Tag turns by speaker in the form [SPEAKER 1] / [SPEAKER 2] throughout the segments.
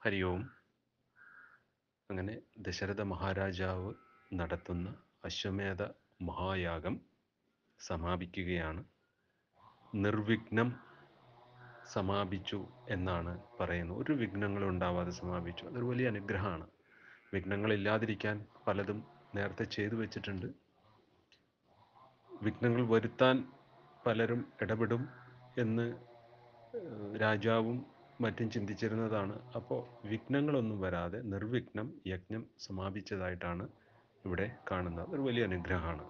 [SPEAKER 1] ഹരി ഓം അങ്ങനെ ദശരഥ മഹാരാജാവ് നടത്തുന്ന അശ്വമേധ മഹായാഗം സമാപിക്കുകയാണ് നിർവിഘ്നം സമാപിച്ചു എന്നാണ് പറയുന്നത് ഒരു വിഘ്നങ്ങളും ഉണ്ടാവാതെ സമാപിച്ചു അതൊരു വലിയ അനുഗ്രഹമാണ് വിഘ്നങ്ങളില്ലാതിരിക്കാൻ പലതും നേരത്തെ ചെയ്തു വെച്ചിട്ടുണ്ട് വിഘ്നങ്ങൾ വരുത്താൻ പലരും ഇടപെടും എന്ന് ഏഹ്, രാജാവും മറ്റും ചിന്തിച്ചിരുന്നതാണ് അപ്പോൾ വിഘ്നങ്ങളൊന്നും വരാതെ നിർവിഘ്നം യജ്ഞം സമാപിച്ചതായിട്ടാണ് ഇവിടെ കാണുന്നത് ഒരു വലിയ അനുഗ്രഹമാണ്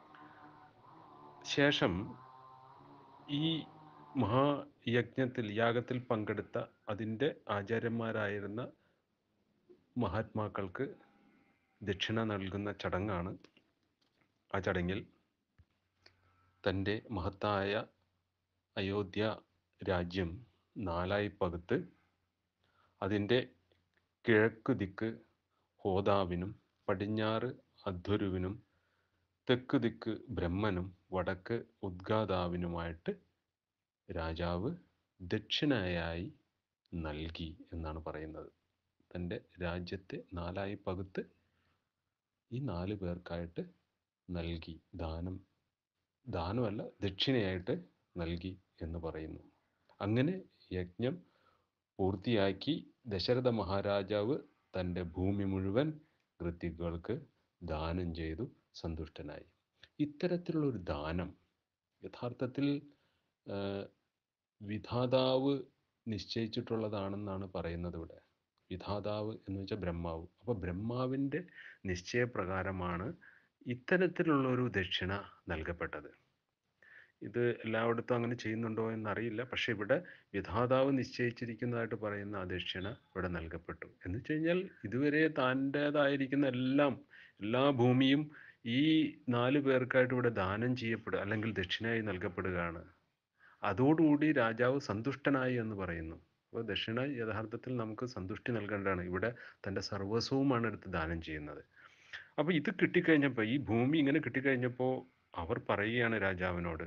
[SPEAKER 1] ശേഷം ഈ മഹായജ്ഞത്തിൽ യാഗത്തിൽ പങ്കെടുത്ത അതിൻ്റെ ആചാര്യന്മാരായിരുന്ന മഹാത്മാക്കൾക്ക് ദക്ഷിണ നൽകുന്ന ചടങ്ങാണ് ആ ചടങ്ങിൽ തൻ്റെ മഹത്തായ അയോധ്യ രാജ്യം നാലായി പകുത്ത് അതിൻ്റെ കിഴക്ക് ദിക്ക് ഹോതാവിനും പടിഞ്ഞാറ് അധ്വരുവിനും തെക്ക് ദിക്ക് ബ്രഹ്മനും വടക്ക് ഉദ്ഗാതാവിനുമായിട്ട് രാജാവ് ദക്ഷിണയായി നൽകി എന്നാണ് പറയുന്നത് തൻ്റെ രാജ്യത്തെ നാലായി പകുത്ത് ഈ നാല് പേർക്കായിട്ട് നൽകി ദാനം ദാനമല്ല ദക്ഷിണയായിട്ട് നൽകി എന്ന് പറയുന്നു അങ്ങനെ യജ്ഞം പൂർത്തിയാക്കി ദശരഥ മഹാരാജാവ് തൻ്റെ ഭൂമി മുഴുവൻ ഋത്തികൾക്ക് ദാനം ചെയ്തു സന്തുഷ്ടനായി ഇത്തരത്തിലുള്ള ഒരു ദാനം യഥാർത്ഥത്തിൽ ആ, വിധാതാവ് നിശ്ചയിച്ചിട്ടുള്ളതാണെന്നാണ് പറയുന്നത് ഇവിടെ വിധാതാവ് എന്ന് വെച്ചാൽ ബ്രഹ്മാവ് അപ്പോൾ ബ്രഹ്മാവിൻ്റെ നിശ്ചയപ്രകാരമാണ് ഇത്തരത്തിലുള്ളൊരു ദക്ഷിണ നൽകപ്പെട്ടത് ഇത് എല്ലായിടത്തും അങ്ങനെ ചെയ്യുന്നുണ്ടോ എന്നറിയില്ല പക്ഷെ ഇവിടെ വിധാതാവ് നിശ്ചയിച്ചിരിക്കുന്നതായിട്ട് പറയുന്ന ആ ദക്ഷിണ ഇവിടെ നൽകപ്പെട്ടു എന്ന് വെച്ച് കഴിഞ്ഞാൽ ഇതുവരെ താൻ്റേതായിരിക്കുന്ന എല്ലാം എല്ലാ ഭൂമിയും ഈ നാല് പേർക്കായിട്ട് ഇവിടെ ദാനം ചെയ്യപ്പെടുക അല്ലെങ്കിൽ ദക്ഷിണയായി നൽകപ്പെടുകയാണ് അതോടുകൂടി രാജാവ് സന്തുഷ്ടനായി എന്ന് പറയുന്നു അപ്പോൾ ദക്ഷിണ യഥാർത്ഥത്തിൽ നമുക്ക് സന്തുഷ്ടി നൽകേണ്ടതാണ് ഇവിടെ തൻ്റെ സർവസ്വവുമാണ് എടുത്ത് ദാനം ചെയ്യുന്നത് അപ്പോൾ ഇത് കിട്ടിക്കഴിഞ്ഞപ്പോൾ ഈ ഭൂമി ഇങ്ങനെ കിട്ടിക്കഴിഞ്ഞപ്പോൾ അവർ പറയുകയാണ് രാജാവിനോട്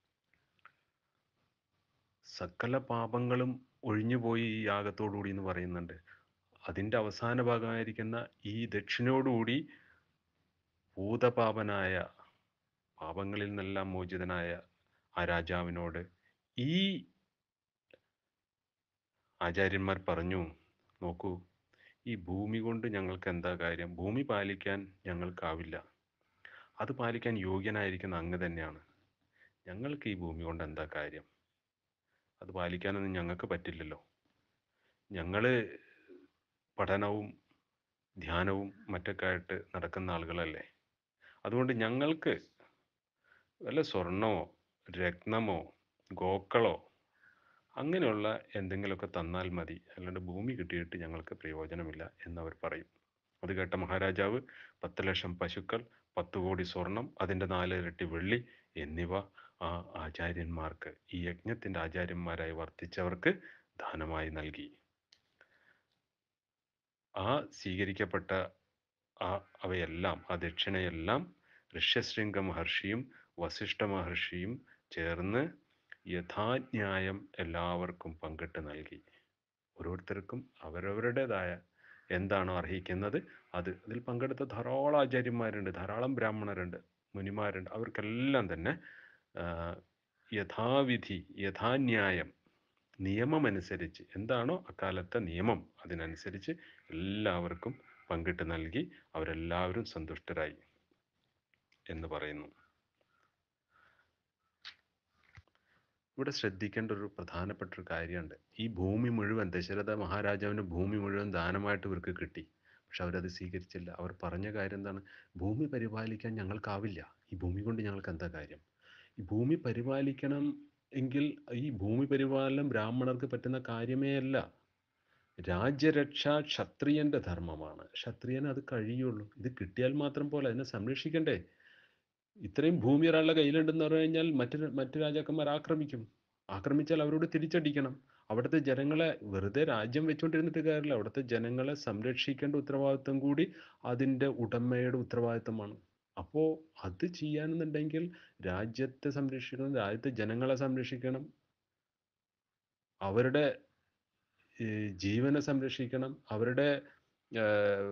[SPEAKER 1] സകല പാപങ്ങളും ഒഴിഞ്ഞുപോയി ഈ യാഗത്തോടുകൂടി എന്ന് പറയുന്നുണ്ട് അതിൻ്റെ അവസാന ഭാഗമായിരിക്കുന്ന ഈ ദക്ഷിണയോടുകൂടി ഭൂതപാപനായ പാപങ്ങളിൽ നിന്നെല്ലാം മോചിതനായ ആ രാജാവിനോട് ഈ ആചാര്യന്മാർ പറഞ്ഞു നോക്കൂ ഈ ഭൂമി കൊണ്ട് ഞങ്ങൾക്ക് എന്താ കാര്യം ഭൂമി പാലിക്കാൻ ഞങ്ങൾക്കാവില്ല അത് പാലിക്കാൻ യോഗ്യനായിരിക്കുന്ന അങ്ങ് തന്നെയാണ് ഞങ്ങൾക്ക് ഈ ഭൂമി കൊണ്ട് എന്താ കാര്യം അത് പാലിക്കാനൊന്നും ഞങ്ങൾക്ക് പറ്റില്ലല്ലോ ഞങ്ങൾ പഠനവും ധ്യാനവും മറ്റൊക്കെ ആയിട്ട് നടക്കുന്ന ആളുകളല്ലേ അതുകൊണ്ട് ഞങ്ങൾക്ക് വല്ല സ്വർണമോ രത്നമോ ഗോക്കളോ അങ്ങനെയുള്ള എന്തെങ്കിലുമൊക്കെ തന്നാൽ മതി അല്ലാണ്ട് ഭൂമി കിട്ടിയിട്ട് ഞങ്ങൾക്ക് പ്രയോജനമില്ല എന്നവർ പറയും അത് കേട്ട മഹാരാജാവ് പത്ത് ലക്ഷം പശുക്കൾ പത്ത് കോടി സ്വർണം അതിൻ്റെ നാല് ഇരട്ടി വെള്ളി എന്നിവ ആ ആചാര്യന്മാർക്ക് ഈ യജ്ഞത്തിൻ്റെ ആചാര്യന്മാരായി വർത്തിച്ചവർക്ക് ദാനമായി നൽകി ആ സ്വീകരിക്കപ്പെട്ട ആ അവയെല്ലാം ആ ദക്ഷിണയെല്ലാം ഋഷ്യശൃംഗ മഹർഷിയും വസിഷ്ഠ മഹർഷിയും ചേർന്ന് യഥാന്യായം എല്ലാവർക്കും പങ്കിട്ട് നൽകി ഓരോരുത്തർക്കും അവരവരുടേതായ എന്താണോ അർഹിക്കുന്നത് അത് അതിൽ പങ്കെടുത്ത ധാരാളം ആചാര്യന്മാരുണ്ട് ധാരാളം ബ്രാഹ്മണരുണ്ട് മുനിമാരുണ്ട് അവർക്കെല്ലാം തന്നെ ആ, യഥാവിധി യഥാന്യായം നിയമമനുസരിച്ച് എന്താണോ അക്കാലത്തെ നിയമം അതിനനുസരിച്ച് എല്ലാവർക്കും പങ്കിട്ട് നൽകി അവരെല്ലാവരും സന്തുഷ്ടരായി എന്ന് പറയുന്നു ഇവിടെ ശ്രദ്ധിക്കേണ്ട ഒരു പ്രധാനപ്പെട്ട ഒരു കാര്യമുണ്ട് ഈ ഭൂമി മുഴുവൻ ദശരഥ മഹാരാജാവിന് ഭൂമി മുഴുവൻ ദാനമായിട്ട് ഇവർക്ക് കിട്ടി പക്ഷെ അവരത് സ്വീകരിച്ചില്ല അവർ പറഞ്ഞ കാര്യം എന്താണ് ഭൂമി പരിപാലിക്കാൻ ഞങ്ങൾക്കാവില്ല ഈ ഭൂമി കൊണ്ട് ഞങ്ങൾക്ക് എന്താ കാര്യം ഈ ഭൂമി പരിപാലിക്കണം എങ്കിൽ ഈ ഭൂമി പരിപാലനം ബ്രാഹ്മണർക്ക് പറ്റുന്ന കാര്യമേ അല്ല രാജ്യരക്ഷ ക്ഷത്രിയന്റെ ധർമ്മമാണ് ക്ഷത്രിയന് അത് കഴിയുള്ളൂ ഇത് കിട്ടിയാൽ മാത്രം പോലെ അതിനെ സംരക്ഷിക്കണ്ടേ ഇത്രയും ഭൂമി ഒരാളുടെ കയ്യിലുണ്ടെന്ന് പറഞ്ഞു കഴിഞ്ഞാൽ മറ്റു മറ്റു രാജാക്കന്മാർ ആക്രമിക്കും ആക്രമിച്ചാൽ അവരോട് തിരിച്ചടിക്കണം അവിടുത്തെ ജനങ്ങളെ വെറുതെ രാജ്യം വെച്ചുകൊണ്ടിരുന്നിട്ട് കാര്യമില്ല അവിടുത്തെ ജനങ്ങളെ സംരക്ഷിക്കേണ്ട ഉത്തരവാദിത്വം കൂടി അതിൻ്റെ ഉടമയുടെ ഉത്തരവാദിത്തമാണ് അപ്പോൾ അത് ചെയ്യാനെന്നുണ്ടെങ്കിൽ രാജ്യത്തെ സംരക്ഷിക്കണം രാജ്യത്തെ ജനങ്ങളെ സംരക്ഷിക്കണം അവരുടെ ഈ ജീവനെ സംരക്ഷിക്കണം അവരുടെ ഏഹ്,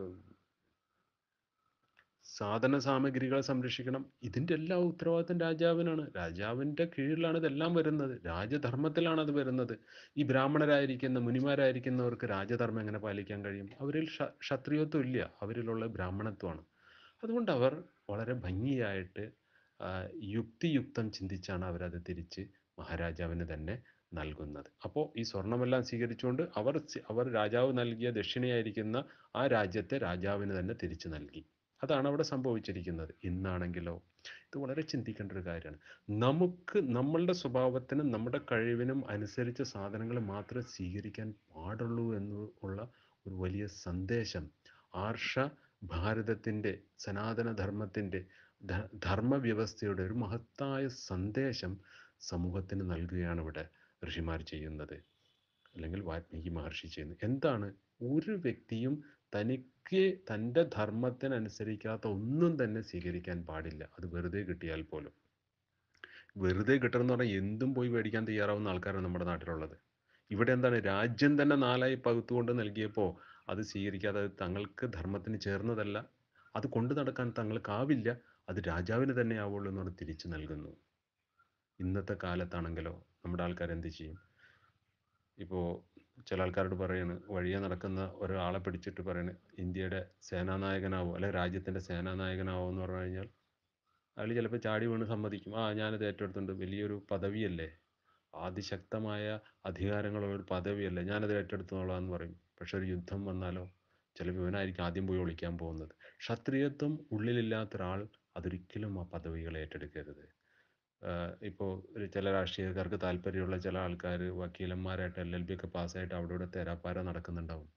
[SPEAKER 1] സാധന സാമഗ്രികളെ സംരക്ഷിക്കണം ഇതിൻ്റെ എല്ലാ ഉത്തരവാദിത്തം രാജാവിനാണ് രാജാവിൻ്റെ കീഴിലാണ് ഇതെല്ലാം വരുന്നത് രാജധർമ്മത്തിലാണ് അത് വരുന്നത് ഈ ബ്രാഹ്മണരായിരിക്കുന്ന മുനിമാരായിരിക്കുന്നവർക്ക് രാജധർമ്മം എങ്ങനെ പാലിക്കാൻ കഴിയും അവരിൽ ക്ഷ- ക്ഷത്രിയത്വം ഇല്ല അവരിലുള്ള ബ്രാഹ്മണത്വമാണ് അതുകൊണ്ട് അവർ വളരെ ഭംഗിയായിട്ട് ആ, യുക്തിയുക്തം ചിന്തിച്ചാണ് അവരത് തിരിച്ച് മഹാരാജാവിന് തന്നെ നൽകുന്നത് അപ്പോൾ ഈ സ്വർണമെല്ലാം സ്വീകരിച്ചുകൊണ്ട് അവർ സി- അവർ രാജാവ് നൽകിയ ദക്ഷിണയായിരിക്കുന്ന ആ രാജ്യത്തെ രാജാവിന് തന്നെ തിരിച്ചു നൽകി അതാണ് അവിടെ സംഭവിച്ചിരിക്കുന്നത് ഇന്നാണെങ്കിലോ ഇത് വളരെ ചിന്തിക്കേണ്ട ഒരു കാര്യമാണ് നമുക്ക് നമ്മളുടെ സ്വഭാവത്തിനും നമ്മുടെ കഴിവിനും അനുസരിച്ച സാധനങ്ങൾ മാത്രമേ സ്വീകരിക്കാൻ പാടുള്ളൂ എന്ന് ഉള്ള ഒരു വലിയ സന്ദേശം ആർഷ ഭാരതത്തിൻ്റെ സനാതന ധർമ്മത്തിൻ്റെ ധ- ധർമ്മവ്യവസ്ഥയുടെ ഒരു മഹത്തായ സന്ദേശം സമൂഹത്തിന് നൽകുകയാണ് ഇവിടെ ഋഷിമാർ ചെയ്യുന്നത് അല്ലെങ്കിൽ വാൽമീകി മഹർഷി ചെയ്യുന്നത് എന്താണ് ഒരു വ്യക്തിയും തനിക്ക് തൻ്റെ ധർമ്മത്തിനനുസരിക്കാത്ത ഒന്നും തന്നെ സ്വീകരിക്കാൻ പാടില്ല അത് വെറുതെ കിട്ടിയാൽ പോലും വെറുതെ കിട്ടണമെന്ന് പറഞ്ഞാൽ എന്തും പോയി മേടിക്കാൻ തയ്യാറാവുന്ന ആൾക്കാരാണ് നമ്മുടെ നാട്ടിലുള്ളത് ഇവിടെ എന്താണ് രാജ്യം തന്നെ നാലായി പകുത്തുകൊണ്ട് നൽകിയപ്പോൾ അത് സ്വീകരിക്കാതെ അത് തങ്ങൾക്ക് ധർമ്മത്തിന് ചേർന്നതല്ല അത് കൊണ്ടു നടക്കാൻ തങ്ങൾക്കാവില്ല അത് രാജാവിന് തന്നെ ആവുള്ളൂ എന്ന് പറഞ്ഞ് തിരിച്ചു നൽകുന്നു ഇന്നത്തെ കാലത്താണെങ്കിലോ നമ്മുടെ ആൾക്കാർ എന്ത് ചെയ്യും ഇപ്പോൾ ചില ആൾക്കാരോട് പറയാണ് വഴിയെ നടക്കുന്ന ഒരാളെ പിടിച്ചിട്ട് പറയാണ് ഇന്ത്യയുടെ സേനാനായകനാവോ അല്ലെ രാജ്യത്തിൻ്റെ സേനാനായകനാവോ എന്ന് പറഞ്ഞു കഴിഞ്ഞാൽ അയാൾ ചിലപ്പോൾ ചാടി വീണ് സമ്മതിക്കും ആ ഞാനത് ഏറ്റെടുത്തിട്ടുണ്ട് വലിയൊരു പദവിയല്ലേ അതിശക്തമായ അധികാരങ്ങളുള്ള ഒരു പദവിയല്ലേ ഞാനത് ഏറ്റെടുത്തോളാം എന്ന് പറയും പക്ഷെ ഒരു യുദ്ധം വന്നാലോ ചിലപ്പോൾ ഇവനായിരിക്കും ആദ്യം പോയി ഒളിക്കാൻ പോകുന്നത് ക്ഷത്രിയത്വം ഉള്ളിലില്ലാത്ത ഒരാൾ അതൊരിക്കലും ആ പദവികൾ ഏറ്റെടുക്കരുത് ഇപ്പോൾ ഒരു ചില രാഷ്ട്രീയക്കാർക്ക് താല്പര്യമുള്ള ചില ആൾക്കാർ വക്കീലന്മാരായിട്ട് എൽ എൽ ബി ഒക്കെ പാസ്സായിട്ട് അവിടെ ഇവിടെ തേരാപ്പാര നടക്കുന്നുണ്ടാവും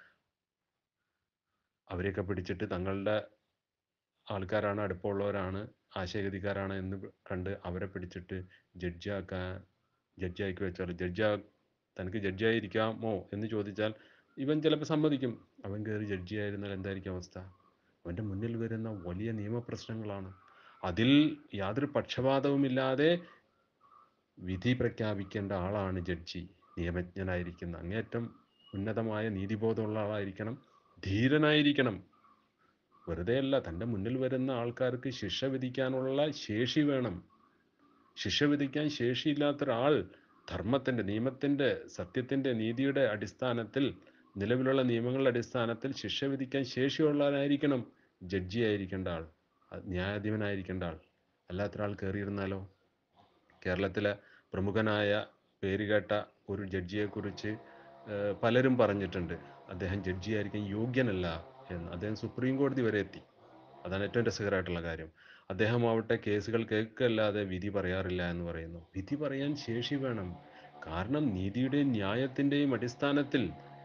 [SPEAKER 1] അവരെയൊക്കെ പിടിച്ചിട്ട് തങ്ങളുടെ ആൾക്കാരാണ് അടുപ്പമുള്ളവരാണ് ആശയഗതിക്കാരാണ് എന്ന് കണ്ട് അവരെ പിടിച്ചിട്ട് ജഡ്ജിയാക്കാൻ ജഡ്ജിയാക്കി വെച്ചാൽ ജഡ്ജാ തനിക്ക് ജഡ്ജിയായിരിക്കാമോ എന്ന് ചോദിച്ചാൽ ഇവൻ ചിലപ്പോൾ സമ്മതിക്കും അവൻ കയറി ജഡ്ജിയായിരുന്നാൽ എന്തായിരിക്കും അവസ്ഥ അവൻ്റെ മുന്നിൽ വരുന്ന വലിയ നിയമപ്രശ്നങ്ങളാണ് അതിൽ യാതൊരു പക്ഷപാതവുമില്ലാതെ വിധി പ്രഖ്യാപിക്കേണ്ട ആളാണ് ജഡ്ജി നിയമജ്ഞനായിരിക്കുന്ന അങ്ങേയറ്റം ഉന്നതമായ നീതിബോധമുള്ള ആളായിരിക്കണം ധീരനായിരിക്കണം വെറുതെയല്ല തൻ്റെ മുന്നിൽ വരുന്ന ആൾക്കാർക്ക് ശിക്ഷ വിധിക്കാനുള്ള ശേഷി വേണം ശിക്ഷ വിധിക്കാൻ ശേഷിയില്ലാത്ത ഒരാൾ ധർമ്മത്തിൻ്റെ നിയമത്തിൻ്റെ സത്യത്തിൻ്റെ നീതിയുടെ അടിസ്ഥാനത്തിൽ നിലവിലുള്ള നിയമങ്ങളുടെ അടിസ്ഥാനത്തിൽ ശിക്ഷ വിധിക്കാൻ ശേഷിയുള്ളവനായിരിക്കണം ജഡ്ജി ആയിരിക്കേണ്ട ആൾ അത് ന്യായാധിപനായിരിക്കേണ്ട ആൾ അല്ലാത്തൊരാൾ കയറിയിരുന്നാലോ കേരളത്തിലെ പ്രമുഖനായ പേരുകേട്ട ഒരു ജഡ്ജിയെക്കുറിച്ച് ഏഹ്, പലരും പറഞ്ഞിട്ടുണ്ട് അദ്ദേഹം ജഡ്ജിയായിരിക്കാൻ യോഗ്യനല്ല എന്ന് അദ്ദേഹം സുപ്രീം കോടതി വരെ എത്തി അതാണ് ഏറ്റവും രസകരമായിട്ടുള്ള കാര്യം അദ്ദേഹം ആവട്ടെ കേസുകൾ കേൾക്കല്ലാതെ വിധി പറയാറില്ല എന്ന് പറയുന്നു വിധി പറയാൻ ശേഷി വേണം കാരണം നീതിയുടെയും ന്യായത്തിൻ്റെയും അടിസ്ഥാനത്തിൽ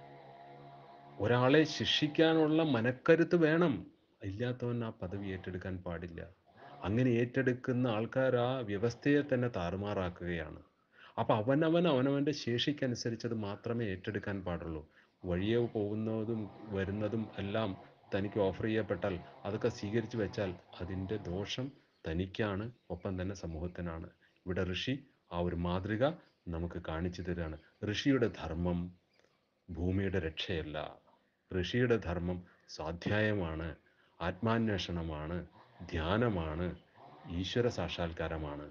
[SPEAKER 1] ഒരാളെ ശിക്ഷിക്കാനുള്ള മനക്കരുത്ത് വേണം ഇല്ലാത്തവൻ ആ പദവി ഏറ്റെടുക്കാൻ പാടില്ല അങ്ങനെ ഏറ്റെടുക്കുന്ന ആൾക്കാർ ആ വ്യവസ്ഥയെ തന്നെ താറുമാറാക്കുകയാണ് അപ്പം അവനവൻ അവനവൻ്റെ ശേഷിക്കനുസരിച്ചത് മാത്രമേ ഏറ്റെടുക്കാൻ പാടുള്ളൂ വഴിയെ പോകുന്നതും വരുന്നതും എല്ലാം തനിക്ക് ഓഫർ ചെയ്യപ്പെട്ടാൽ അതൊക്കെ സ്വീകരിച്ചു വെച്ചാൽ അതിൻ്റെ ദോഷം തനിക്കാണ് ഒപ്പം തന്നെ സമൂഹത്തിനാണ് ഇവിടെ ഋഷി ആ ഒരു മാതൃക നമുക്ക് കാണിച്ചു തരികയാണ് ഋഷിയുടെ ധർമ്മം ഭൂമിയുടെ രക്ഷയല്ല ഋഷിയുടെ ധർമ്മം സ്വാധ്യായമാണ് ആത്മാന്വേഷണമാണ് ധ്യാനമാണ് ഈശ്വര സാക്ഷാത്കാരമാണ്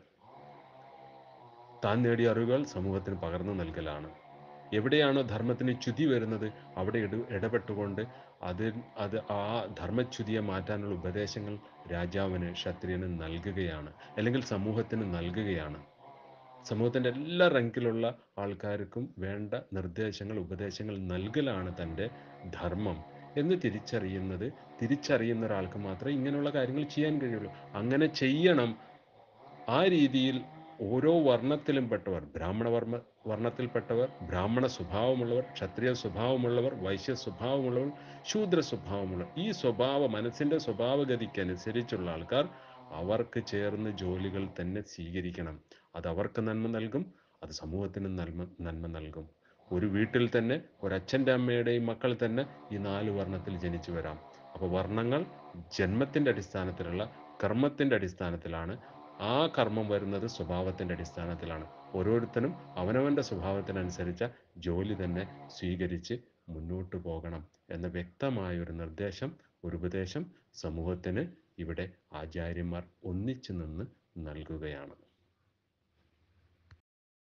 [SPEAKER 1] താൻ നേടിയ അറിവുകൾ സമൂഹത്തിന് പകർന്നു നൽകലാണ് എവിടെയാണോ ധർമ്മത്തിന് ച്യുതി വരുന്നത് അവിടെ ഇട ഇടപെട്ടുകൊണ്ട് അത് അത് ആ ധർമ്മച്യുതിയെ മാറ്റാനുള്ള ഉപദേശങ്ങൾ രാജാവിന് ക്ഷത്രിയന് നൽകുകയാണ് അല്ലെങ്കിൽ സമൂഹത്തിന് നൽകുകയാണ് സമൂഹത്തിൻ്റെ എല്ലാ റാങ്കിലുള്ള ആൾക്കാർക്കും വേണ്ട നിർദ്ദേശങ്ങൾ ഉപദേശങ്ങൾ നൽകലാണ് തൻ്റെ ധർമ്മം എന്ന് തിരിച്ചറിയുന്നത് തിരിച്ചറിയുന്ന ഒരാൾക്ക് മാത്രമേ ഇങ്ങനെയുള്ള കാര്യങ്ങൾ ചെയ്യാൻ കഴിയുള്ളൂ അങ്ങനെ ചെയ്യണം ആ രീതിയിൽ ഓരോ വർണ്ണത്തിലും പെട്ടവർ ബ്രാഹ്മണ വർമ്മ വർണ്ണത്തിൽപ്പെട്ടവർ ബ്രാഹ്മണ സ്വഭാവമുള്ളവർ ക്ഷത്രിയ സ്വഭാവമുള്ളവർ വൈശ്യ സ്വഭാവമുള്ളവർ ശൂദ്ര സ്വഭാവമുള്ളവർ ഈ സ്വഭാവ മനസ്സിൻ്റെ സ്വഭാവഗതിക്കനുസരിച്ചുള്ള ആൾക്കാർ അവർക്ക് ചേർന്ന് ജോലികൾ തന്നെ സ്വീകരിക്കണം അത് അവർക്ക് നന്മ നൽകും അത് സമൂഹത്തിന് നന്മ നന്മ നൽകും ഒരു വീട്ടിൽ തന്നെ ഒരച്ഛൻ്റെ അമ്മയുടെയും മക്കൾ തന്നെ ഈ നാല് വർണ്ണത്തിൽ ജനിച്ചു വരാം അപ്പോൾ വർണ്ണങ്ങൾ ജന്മത്തിൻ്റെ അടിസ്ഥാനത്തിലുള്ള കർമ്മത്തിൻ്റെ അടിസ്ഥാനത്തിലാണ് ആ കർമ്മം വരുന്നത് സ്വഭാവത്തിൻ്റെ അടിസ്ഥാനത്തിലാണ് ഓരോരുത്തരും അവനവൻ്റെ സ്വഭാവത്തിനനുസരിച്ച ജോലി തന്നെ സ്വീകരിച്ച് മുന്നോട്ട് പോകണം എന്ന വ്യക്തമായ ഒരു നിർദ്ദേശം ഒരു ഉപദേശം സമൂഹത്തിന് ഇവിടെ ആചാര്യന്മാർ ഒന്നിച്ചു നിന്ന് നൽകുകയാണ്